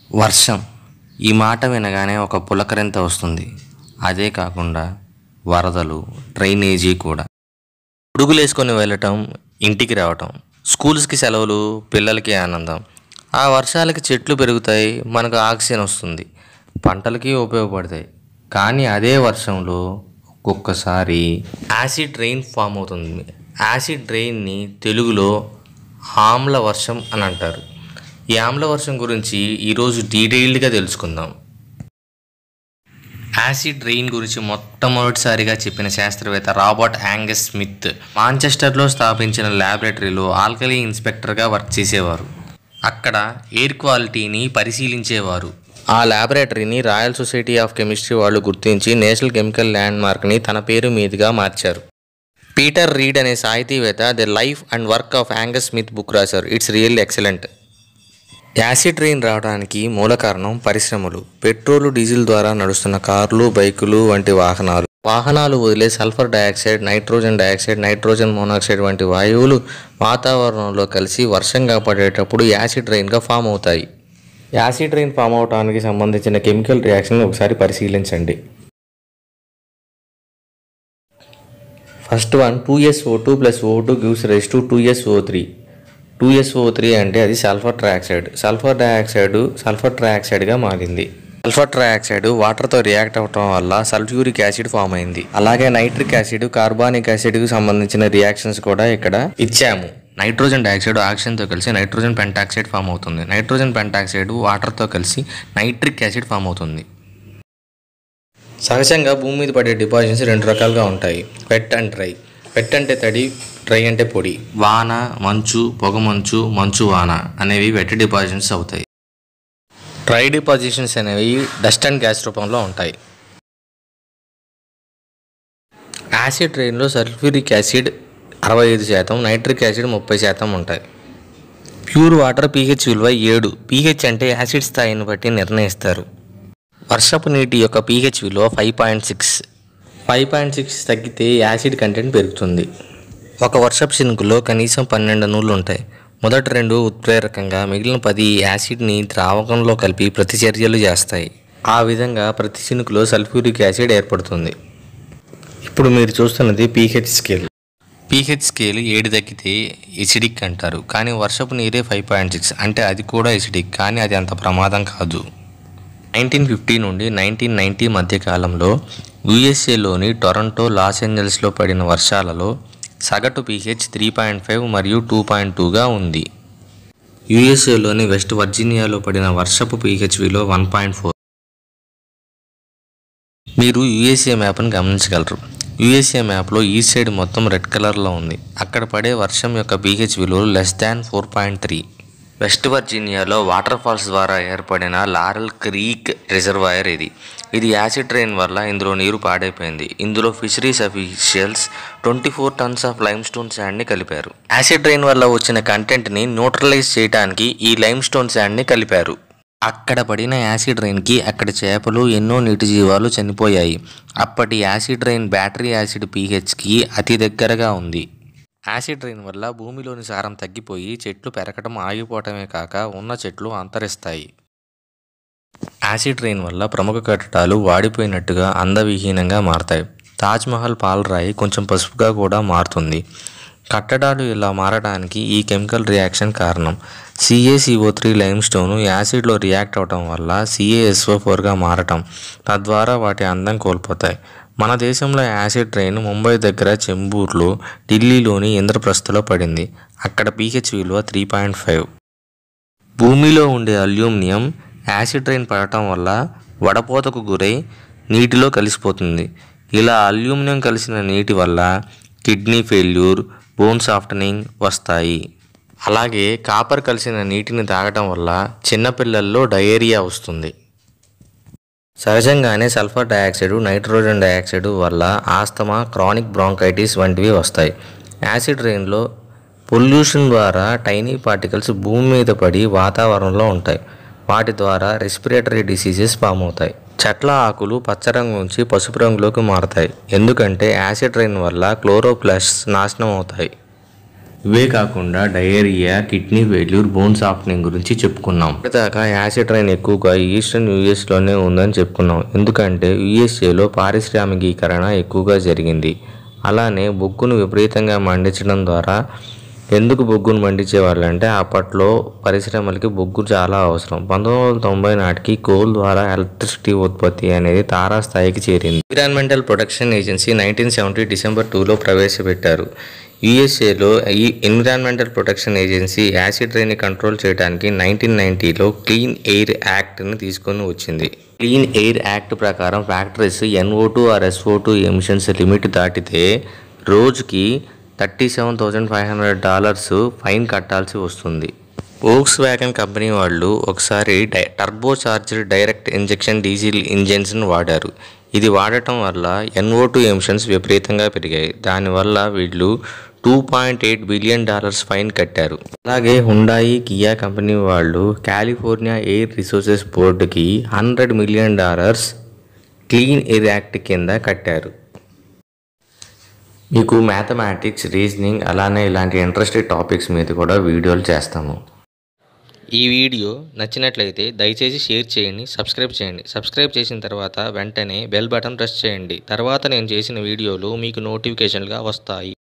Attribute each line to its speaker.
Speaker 1: వర్షం ఈ మాట వినగానే ఒక పులకరింత వస్తుంది అదే కాకుండా వరదలు డ్రైనేజీ కూడా ఉడుగులేసుకొని వెళ్ళటం ఇంటికి రావటం స్కూల్స్కి సెలవులు పిల్లలకి ఆనందం ఆ వర్షాలకి చెట్లు పెరుగుతాయి మనకు ఆక్సిజన్ వస్తుంది పంటలకి ఉపయోగపడతాయి కానీ అదే వర్షంలో ఒక్కొక్కసారి యాసిడ్ రెయిన్ ఫామ్ అవుతుంది యాసిడ్ రెయిన్ని తెలుగులో ఆమ్ల వర్షం అని అంటారు ఈ ఆమ్ల వర్షం గురించి ఈరోజు డీటెయిల్డ్గా తెలుసుకుందాం యాసిడ్ రెయిన్ గురించి మొట్టమొదటిసారిగా చెప్పిన శాస్త్రవేత్త రాబర్ట్ యాంగస్ స్మిత్ మాంచెస్టర్లో స్థాపించిన ల్యాబొరేటరీలో ఆల్కలీ ఇన్స్పెక్టర్గా వర్క్ చేసేవారు అక్కడ ఎయిర్ క్వాలిటీని పరిశీలించేవారు ఆ ల్యాబొరేటరీని రాయల్ సొసైటీ ఆఫ్ కెమిస్ట్రీ వాళ్ళు గుర్తించి నేషనల్ కెమికల్ ల్యాండ్ మార్క్ని తన పేరు మీదుగా మార్చారు పీటర్ రీడ్ అనే సాహితీవేత్త the life and work of Angus Smith book రాశారు it's real excellent acid rain రావడానికి మూల కారణం పరిశ్రమలు పెట్రోలు డీజిల్ ద్వారా నడుస్తున్న కార్లు బైకులు వంటి వాహనాలు వాహనాలు వదిలే sulphur dioxide nitrogen dioxide nitrogen monoxide వంటి వాయువులు వాతావరణంలో కలిసి వర్షంగా పడేటప్పుడు యాసిడ్ రెయిన్గా ఫామ్ అవుతాయి యాసిడ్ రెయిన్ ఫామ్ అవడానికి సంబంధించిన కెమికల్ రియాక్షన్ ఒకసారి పరిశీలించండి first one two S O two plus O two gives rise to two S O three two S O three అంటే అది sulphur trioxide sulphur dioxide sulphur ట్రయాక్సైడ్గా మారింది sulphur trioxide వాటర్తో react అవ్వటం వల్ల సల్ఫ్యూరిక్ యాసిడ్ ఫామ్ అయింది అలాగే nitric acid carbonic యాసిడ్కి సంబంధించిన రియాక్షన్స్ కూడా ఇక్కడ ఇచ్చాము నైట్రోజన్ డయాక్సైడ్ ఆక్సిజన్తో కలిసి నైట్రోజన్ పెంటాక్సైడ్ ఫామ్ అవుతుంది నైట్రోజన్ పెంటాక్సైడ్ వాటర్తో కలిసి నైట్రిక్ యాసిడ్ ఫామ్ అవుతుంది సహజంగా భూమి మీద పడే డిపాజిట్స్ రెండు రకాలుగా ఉంటాయి వెట్ అండ్ డ్రై వెట్ అంటే తడి డ్రై అంటే పొడి వాన మంచు పొగమంచు మంచు వాన అనేవి వెట్ డిపాజిషన్స్ అవుతాయి డ్రై డిపాజిషన్స్ అనేవి డస్ట్ అండ్ గ్యాస్ రూపంలో ఉంటాయి యాసిడ్ రెయిన్లో సల్ఫ్యూరిక్ యాసిడ్ అరవై ఐదు శాతం నైట్రిక్ యాసిడ్ ముప్పై శాతం ఉంటాయి ప్యూర్ వాటర్ పీహెచ్ విలువ ఏడు పీహెచ్ అంటే యాసిడ్ స్థాయిని బట్టి నిర్ణయిస్తారు వర్షపు నీటి యొక్క పీహెచ్ విలువ five point six five point six తగ్గితే యాసిడ్ కంటెంట్ పెరుగుతుంది ఒక వర్షపు చినుకులో కనీసం పన్నెండు నూళ్ళు ఉంటాయి మొదటి రెండు ఉత్ప్రేరకంగా మిగిలిన పది యాసిడ్ని ద్రావకంలో కలిపి ప్రతిచర్యలు చేస్తాయి ఆ విధంగా ప్రతి చినుకులో సల్ఫ్యూరిక్ యాసిడ్ ఏర్పడుతుంది ఇప్పుడు మీరు చూస్తున్నది పీహెచ్ స్కేల్ పీహెచ్ స్కేల్ ఏడు తగ్గితే ఎసిడిక్ అంటారు కానీ వర్షపు నీరే ఫైవ్ పాయింట్ సిక్స్ అంటే అది కూడా ఎసిడిక్ కానీ అది అంత ప్రమాదం కాదు నైన్టీన్ ఫిఫ్టీ నుండి నైన్టీన్ నైంటీ మధ్య కాలంలో యుఎస్ఏలోని టొరంటో లాస్ ఏంజల్స్లో పడిన వర్షాలలో సగటు పీహెచ్ త్రీ పాయింట్ ఫైవ్ మరియు టూ పాయింట్ టూగా ఉంది యుఎస్ఏలోని వెస్ట్ వర్జీనియాలో పడిన వర్షపు పీహెచ్ విలువ వన్ పాయింట్ ఫోర్ మీరు యుఎస్ఏ మ్యాప్ను గమనించగలరు యుఎస్ఏ మ్యాప్లో ఈ సైడ్ మొత్తం రెడ్ కలర్లో ఉంది అక్కడ పడే వర్షం యొక్క పీహెచ్ విలువ less than four point three West వర్జీనియాలో వాటర్ ఫాల్స్ ద్వారా ఏర్పడిన లారల్ క్రీక్ రిజర్వాయర్ ఇది ఇది యాసిడ్ ట్రైన్ వల్ల ఇందులో నీరు పాడైపోయింది ఇందులో fisheries officials twenty four tons of limestone శాండ్ని కలిపారు యాసిడ్ ట్రైన్ వల్ల వచ్చిన కంటెంట్ని న్యూట్రలైజ్ చేయడానికి ఈ లైమ్ స్టోన్ శాండ్ని కలిపారు అక్కడ పడిన యాసిడ్ రైన్కి అక్కడ చేపలు ఎన్నో నీటి జీవాలు చనిపోయాయి అప్పటి యాసిడ్ రైన్ బ్యాటరీ యాసిడ్ పీహెచ్కి అతి దగ్గరగా ఉంది యాసిడ్ రైన్ వల్ల భూమిలోని సారం తగ్గిపోయి చెట్లు పెరగటం ఆగిపోవటమే కాక ఉన్న చెట్లు అంతరిస్తాయి యాసిడ్ రైన్ వల్ల ప్రముఖ కట్టడాలు వాడిపోయినట్టుగా అందవిహీనంగా మారతాయి తాజ్మహల్ పాలరాయి కొంచెం పసుపుగా కూడా మారుతుంది కట్టడాలు ఇలా మారడానికి ఈ కెమికల్ రియాక్షన్ కారణం సిఏసిఓ త్రీ లైమ్ స్టోన్ యాసిడ్లో రియాక్ట్ అవటం వల్ల సిఏఎస్ఓ ఫోర్గా మారటం తద్వారా వాటి అందం కోల్పోతాయి మన దేశంలో యాసిడ్ ట్రైన్ ముంబై దగ్గర చెంబూర్లో ఢిల్లీలోని ఇంద్రప్రస్థలో పడింది అక్కడ పీహెచ్ విలువ త్రీ పాయింట్ ఫైవ్ భూమిలో ఉండే అల్యూమినియం యాసిడ్ ట్రైన్ పడటం వల్ల వడపోతకు గురై నీటిలో కలిసిపోతుంది ఇలా అల్యూమినియం కలిసిన నీటి వల్ల కిడ్నీ ఫెయిల్యూర్ బోన్ సాఫ్టనింగ్ వస్తాయి అలాగే కాపర్ కలిసిన నీటిని తాగటం వల్ల చిన్నపిల్లల్లో డయేరియా వస్తుంది సహజంగానే సల్ఫర్ డయాక్సైడ్ నైట్రోజన్ డయాక్సైడ్ వల్ల ఆస్తమా క్రానిక్ బ్రాంకైటిస్ వంటివి వస్తాయి యాసిడ్ రెయిన్లో పొల్యూషన్ ద్వారా టైనీ పార్టికల్స్ భూమి మీద పడి వాతావరణంలో ఉంటాయి వాటి ద్వారా రెస్పిరేటరీ డిసీజెస్ ఫామ్ అవుతాయి చెట్ల ఆకులు పచ్చ రంగు నుంచి పసుపు రంగులోకి మారతాయి ఎందుకంటే యాసిడ్ రెయిన్ వల్ల క్లోరోప్లాస్ట్ నాశనం అవుతాయి ఇవే కాకుండా diarrhoea kidney failure bone softening గురించి చెప్పుకున్నాం ఇప్పటిదాకా యాసిడ్ రైన్ ఎక్కువగా ఈస్టర్న్ యూఎస్లోనే ఉందని చెప్పుకున్నాం ఎందుకంటే యూఎస్ఏలో పారిశ్రామికీకరణ ఎక్కువగా జరిగింది అలానే బొగ్గును విపరీతంగా మండించడం ద్వారా ఎందుకు బొగ్గును మండించే వాళ్ళంటే అప్పట్లో పరిశ్రమలకి బొగ్గు చాలా అవసరం పంతొమ్మిది వందల తొంభై నాటికి కోల్ ద్వారా ఎలక్ట్రిసిటీ ఉత్పత్తి అనేది తారాస్థాయికి చేరింది environmental protection agency nineteen seventy December టూలో ప్రవేశపెట్టారు యుఎస్ఏలో ఈ environmental protection agency acid rain control nineteen నైన్టీన్ నైన్టీలో క్లీన్ ఎయిర్ యాక్ట్ని తీసుకొని వచ్చింది క్లీన్ ఎయిర్ యాక్ట్ ప్రకారం factories NO two or SO two emissions limit దాటితే రోజుకి thirty seven thousand five hundred dollars fine కట్టాల్సి వస్తుంది వోక్స్ వ్యాగన్ కంపెనీ వాళ్ళు ఒకసారి die turbocharger direct injection diesel ఇంజన్స్ని వాడారు ఇది వాడటం వల్ల ఎన్ఓ టూ ఎమిషన్స్ విపరీతంగా పెరిగాయి దానివల్ల వీళ్ళు two point eight billion dollars fine కట్టారు అలాగే హుండాయి కియా కంపెనీ వాళ్ళు కాలిఫోర్నియా ఎయిర్ రిసోర్సెస్ బోర్డుకి hundred million dollars clean air act కింద కట్టారు మీకు మ్యాథమెటిక్స్ రీజనింగ్ అలానే ఇలాంటి ఇంట్రెస్టెడ్ టాపిక్స్ మీద కూడా వీడియోలు చేస్తాము
Speaker 2: ఈ వీడియో నచ్చినట్లయితే దయచేసి షేర్ చేయండి సబ్స్క్రైబ్ చేయండి సబ్స్క్రైబ్ చేసిన తర్వాత వెంటనే బెల్ బటన్ ప్రెస్ చేయండి తర్వాత నేను చేసిన వీడియోలు మీకు నోటిఫికేషన్గా వస్తాయి